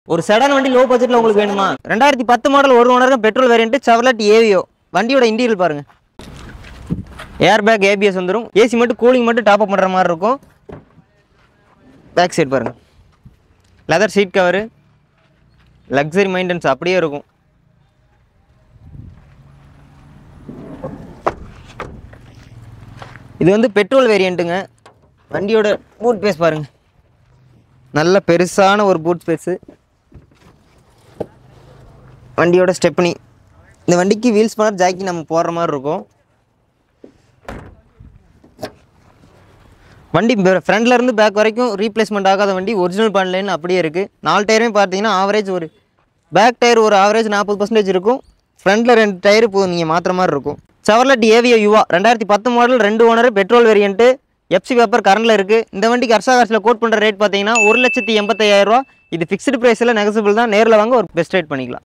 ஒரு செடான் வண்டி லோ பட்ஜெட்ல உங்களுக்கு வேணுமா ரெண்டாயிரத்தி பத்து மாடல் ஒரு owner petrol variant Chevrolet Aveo வண்டியோட இன்டீரியல் பாருங்க ஏர் பேக் ஏபிஎஸ் வந்துடும் ஏசி மட்டும் கூலிங் மட்டும் டாப் அப் பண்ணுற மாதிரி இருக்கும் பேக் சைடு பாருங்க leather seat cover luxury maintenance அப்படியே இருக்கும் இது வந்து பெட்ரோல் வேரியண்ட்டுங்க வண்டியோட பூட் பேஸ் பாருங்க நல்ல பெருசான ஒரு பூட் ஸ்பேஸு வண்டியோட ஸ்டெப்னி இந்த வண்டிக்கு வீல்ஸ் பண்ண ஜாக்கி நம்ம போடுற மாதிரி இருக்கும் வண்டி ஃப்ரண்ட்ல இருந்து பேக் வரைக்கும் ரீப்ளேஸ்மெண்ட் ஆகாத வண்டி ஒரிஜினல் பண்ணலேன்னு அப்படியே இருக்குது நாலு டயருமே பார்த்தீங்கன்னா ஆவரேஜ் ஒரு பேக் டயர் ஒரு ஆவரேஜ் நாற்பது பர்சன்டேஜ் இருக்கும் ஃப்ரண்ட்டில் ரெண்டு டயர் இப்போ நீங்கள் மாற்றுற மாதிரி இருக்கும் செவர்லெட் ஏவியோ யுவா ரெண்டாயிரத்தி பத்து மாடல் ரெண்டு owner petrol variant FC paper கரண்டில் இருக்குது இந்த வண்டிக்கு அர்ஷா காசில் கோட் பண்ணுற ரேட் பார்த்தீங்கன்னா ஒரு லட்சத்தி எண்பத்தையாயிரம் ரூபா இது ஃபிக்ஸ்டு ப்ரைஸில் நெகசிபிள் தான் நேரில் வாங்க ஒரு பெஸ்ட் ரேட் பண்ணிக்கலாம்